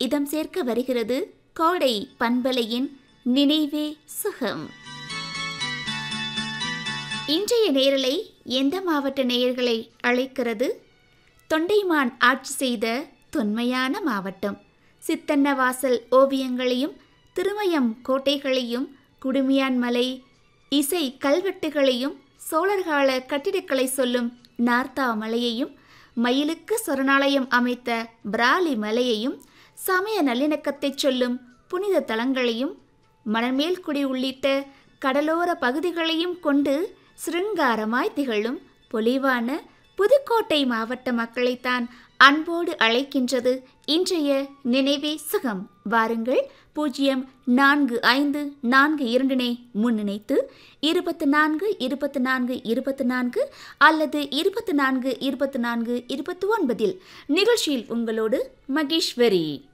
இதம் சேர்க்க வருகிறது கோடை பண்பலையின் நினைவே சுகம் இன்றைய நேரலை எந்த மாவட்ட நேயர்களை அழைக்கிறது தொண்டைமான் ஆட்சி செய்த தொன்மையான மாவட்டம் சித்தன்னவாசல் ஓவியங்களையும் திருமயம் கோட்டைகளையும் குடுமியான் மலை இசை கல்வெட்டுகளையும் சோழர்கால கட்டிடக்கலை சொல்லும் நார்த்தா மலையையும் மயிலுக்கு சரணாலயம் அமைத்த பிராலி மலையையும் சமய நல்லிணக்கத்தைச் சொல்லும் புனித தலங்களையும் மணமேல்குடி உள்ளிட்ட கடலோர பகுதிகளையும் கொண்டு சிருங்காரமாய் திகழும் பொலிவான புதுக்கோட்டை மாவட்ட மக்களைத்தான் அன்போடு அழைக்கின்றது இன்றைய நினைவே சுகம் வாருங்கள் பூஜ்ஜியம் நான்கு ஐந்து நான்கு இரண்டினை முன்னிணைத்து இருபத்து நான்கு இருபத்து நான்கு இருபத்து நான்கு அல்லது இருபத்து நான்கு இருபத்து நான்கு இருபத்தி ஒன்பதில் நிகழ்ச்சியில் உங்களோடு மகேஸ்வரி